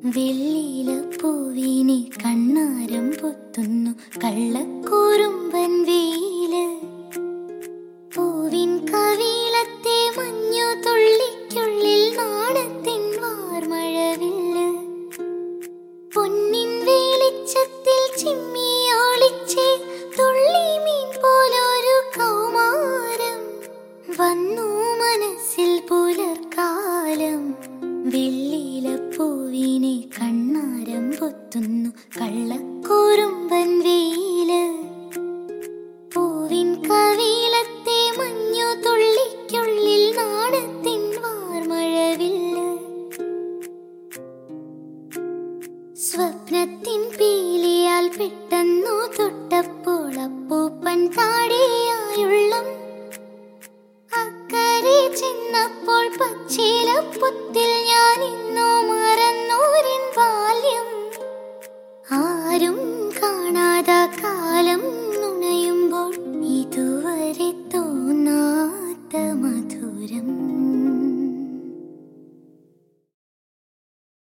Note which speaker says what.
Speaker 1: വെള്ളിയില പൂവിനെ കണ്ണാരം പൊത്തുന്നു കള്ളക്കൂറുമ്പൻ വെയില് പൂവിൻ കവിളത്തെ മഞ്ഞു തുള്ളിക്കുള്ളിൽ നാണത്തിൻ വാർമഴവില്ല് പൊന്നിൻ വെളിച്ചത്തിൽ ചിമ്മി ഒളിച്ച് തുള്ളി മീൻ പോലൊരു കൗമാരം വന്നു മനസ്സിൽ പുലർക്കാലം വെള്ളിയില പൂവിനെ കണ്ണാരം പൊത്തുന്നു കള്ളക്കൂറുമ്പൻ വെയില് പൂവിൻ കവിളത്തെ മഞ്ഞു തുള്ളിക്കുള്ളിൽ നാണത്തിൻ വാർമഴവില്ല് സ്വപ്നത്തിൻ പീലിയാൽ പെട്ടെന്നു തൊട്ടപ്പോൾ അപ്പൂപ്പൻ താഴെയായുള്ളം അക്കരെ ചെന്നപ്പോൾ പച്ചിലപ്പുത്തിൽ ഞാൻ ഇന്നും